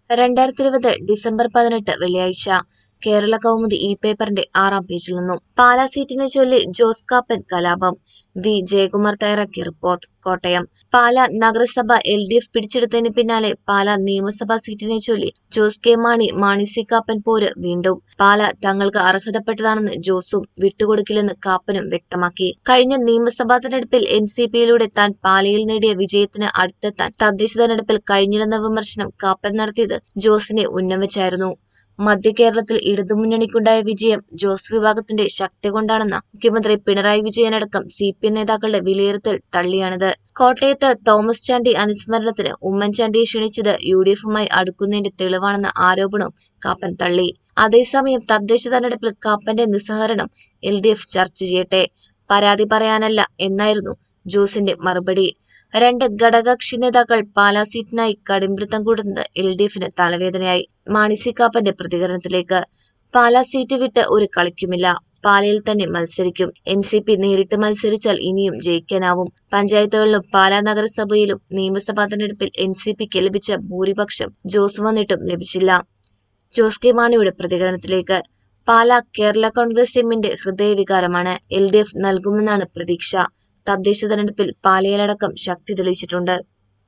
രണ്ടായിരത്തി ഇരുപത് ഡിസംബർ പതിനെട്ട് വെള്ളിയാഴ്ച കേരള കൗമുദി ഇ പേപ്പറിന്റെ ആറാം പേജിൽ നിന്നും പാലാ സീറ്റിനെ ചൊല്ലി ജോസ് കാപ്പൻ കലാപം വി ജയകുമാർ തയ്യാറാക്കിയ റിപ്പോർട്ട് കോട്ടയം പാലാ നഗരസഭ എൽ ഡി എഫ് പിടിച്ചെടുത്തതിന് പിന്നാലെ പാലാ നിയമസഭാ സീറ്റിനെ ചൊല്ലി ജോസ് കെ മാണി മാണി സി കാപ്പൻ പോര് വീണ്ടും പാല തങ്ങൾക്ക് അർഹതപ്പെട്ടതാണെന്ന് ജോസും വിട്ടുകൊടുക്കില്ലെന്ന് കാപ്പനും വ്യക്തമാക്കി കഴിഞ്ഞ നിയമസഭാ തെരഞ്ഞെടുപ്പിൽ എൻ സി പിയിലൂടെ താൻ പാലയിൽ നേടിയ വിജയത്തിന് അടുത്തെത്താൻ തദ്ദേശ തെരഞ്ഞെടുപ്പിൽ കഴിഞ്ഞില്ലെന്ന വിമർശനം കാപ്പൻ നടത്തിയത് ജോസിനെ ഉന്നം വെച്ചായിരുന്നു മധ്യ കേരളത്തിൽ ഇടതുമുന്നണിക്കുണ്ടായ വിജയം ജോസ് വിഭാഗത്തിന്റെ ശക്തി കൊണ്ടാണെന്ന മുഖ്യമന്ത്രി പിണറായി വിജയനടക്കം സി പി എം നേതാക്കളുടെ വിലയിരുത്തൽ തള്ളിയാണിത് കോട്ടയത്ത് തോമസ് ചാണ്ടി അനുസ്മരണത്തിന് ഉമ്മൻചാണ്ടിയെ ക്ഷണിച്ചത് യു ഡി എഫുമായി അടുക്കുന്നതിന്റെ തെളിവാണെന്ന ആരോപണവും കാപ്പൻ തള്ളി അതേസമയം തദ്ദേശ തെരഞ്ഞെടുപ്പിൽ കാപ്പന്റെ നിസ്സഹകരണം എൽ ഡി എഫ് ചർച്ച ചെയ്യട്ടെ പരാതി പറയാനല്ല എന്നായിരുന്നു ജോസിന്റെ മറുപടി രണ്ട് ഘടകകക്ഷി നേതാക്കൾ പാലാ സീറ്റിനായി കടുംപിടുത്തം കൂടുന്നത് എൽ ഡി എഫിന് തലവേദനയായി മാണി സി കാപ്പന്റെ പ്രതികരണത്തിലേക്ക് പാലാ സീറ്റ് വിട്ട് ഒരു കളിക്കുമില്ല പാലയിൽ തന്നെ മത്സരിക്കും എൻ സി പി നേരിട്ട് മത്സരിച്ചാൽ ഇനിയും ജയിക്കാനാവും പഞ്ചായത്തുകളിലും പാലാ നഗരസഭയിലും നിയമസഭാ തെരഞ്ഞെടുപ്പിൽ എൻ സി പിക്ക് ലഭിച്ച ഭൂരിപക്ഷം ജോസ് വന്നിട്ടും ലഭിച്ചില്ല ജോസ് കെ മാണിയുടെ പ്രതികരണത്തിലേക്ക് പാലാ കേരള കോൺഗ്രസ് എമ്മിന്റെ ഹൃദയവികാരമാണ് എൽ ഡി എഫ് നൽകുമെന്നാണ് പ്രതീക്ഷ തദ്ദേശ തെരഞ്ഞെടുപ്പിൽ പാലയിലടക്കം ശക്തി തെളിയിച്ചിട്ടുണ്ട്